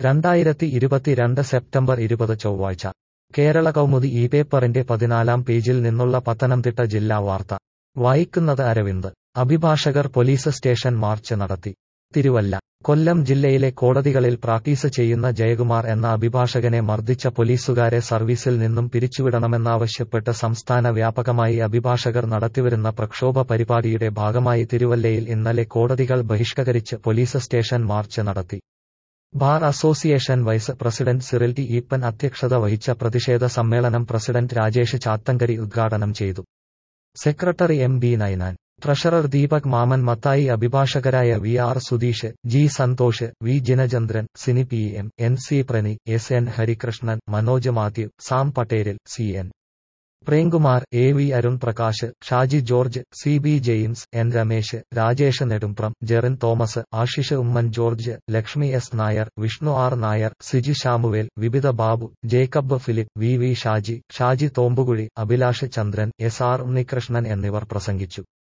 രണ്ടായിരത്തി ഇരുപത്തിരണ്ട് സെപ്റ്റംബർ ഇരുപത് ചൊവ്വാഴ്ച കേരള കൗമുദി ഈ പേപ്പറിന്റെ പതിനാലാം പേജിൽ നിന്നുള്ള പത്തനംതിട്ട ജില്ലാ വാർത്ത വായിക്കുന്നത് അരവിന്ദ് അഭിഭാഷകർ പോലീസ് സ്റ്റേഷൻ മാർച്ച് നടത്തി തിരുവല്ല കൊല്ലം ജില്ലയിലെ കോടതികളിൽ പ്രാക്ടീസ് ചെയ്യുന്ന ജയകുമാർ എന്ന അഭിഭാഷകനെ മർദ്ദിച്ച പോലീസുകാരെ സർവീസിൽ നിന്നും പിരിച്ചുവിടണമെന്നാവശ്യപ്പെട്ട് സംസ്ഥാന വ്യാപകമായി അഭിഭാഷകർ നടത്തിവരുന്ന പ്രക്ഷോഭ പരിപാടിയുടെ ഭാഗമായി തിരുവല്ലയിൽ ഇന്നലെ കോടതികൾ ബഹിഷ്കരിച്ച് പോലീസ് സ്റ്റേഷൻ മാർച്ച് നടത്തി bar association vice president Cyril T Eapen അധ്യക്ഷത വഹിച്ച പ്രതിഷേധ സമ്മേളനം പ്രസിഡന്റ് രാജേഷ് ചാത്തങ്കരി ഉദ്ഘാടനം ചെയ്തു secretary M B Ninan treasurer Deepak Mammen Mathai അഭിഭാഷകരായ V R Sudheesh G Santhosh V Jinachandran Sini P M N C Prani S N Harikrishnan Manoj Mathew Sam Patteril C N Premkumar A V Arun Prakash Shaji George C B James N Ramesh Rajesh നെടുംപ്രം Jerin Thomas Ashish Oommen George Lakshmi S Nair Vishnu R Nair Siji Shamuel Vividha Babu Jacob Philip V V Shaji Shaji Thompukuzhi Abhilash Chandran S R Unnikrishnan എന്നിവർ പ്രസംഗിച്ചു